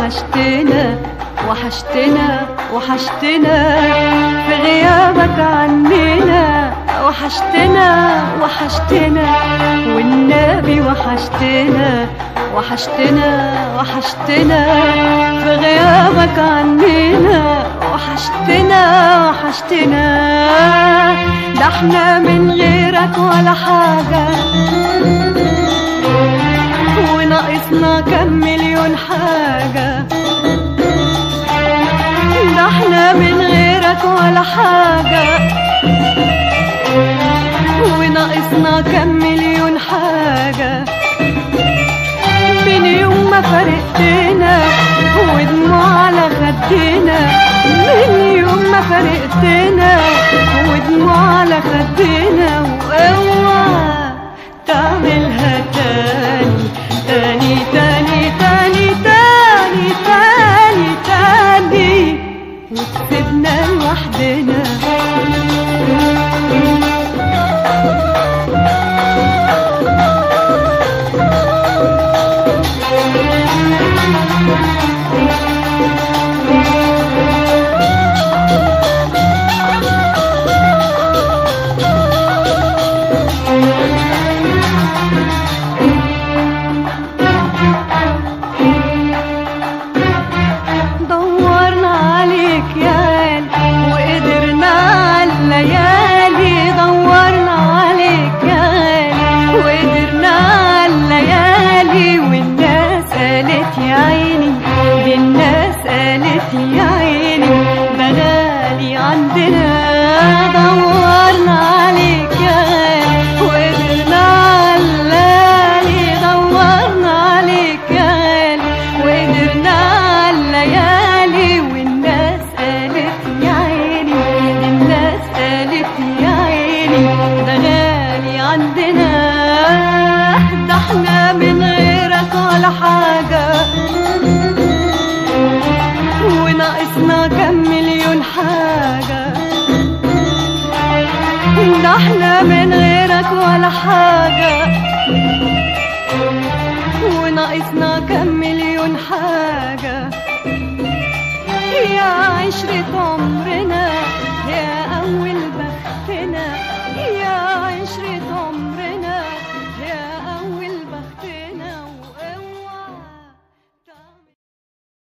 وحشتنا وحشتنا وحشتنا في غيابك عننا وحشتنا وحشتنا والنبي وحشتنا وحشتنا وحشتنا في غيابك عننا وحشتنا وحشتنا ده احنا من غيرك ولا حاجة وناقصنا كم مليون حاجة ده احنا من غيرك ولا حاجة وناقصنا كم مليون حاجة من يوم ما فرقتنا ودموع على خدنا من يوم ما فرقتنا ودموع على خدنا واوعى تعملها تاني تاني تاني تاني تاني تاني تاني وتسيبنا لوحدنا دورنا عليك يا قلب وقدرنا على الليالي دورنا عليك يا قلب وقدرنا على الليالي والناس قالت يا عيني دي الناس قالت يا عيني ده غالي عندنا دورنا عليك يا قلب وقدرنا على الليالي دورنا عليك يا قلب وقدرنا على الليالي والناس قالت يا عيني الناس قالت يا عيني ده غالي عندنا ده احنا من غيرك ولا حاجة وناقصنا كم مليون حاجة ده احنا من غيرك ولا حاجة وناقصنا كم مليون حاجة يا عشرة عمرنا يا أول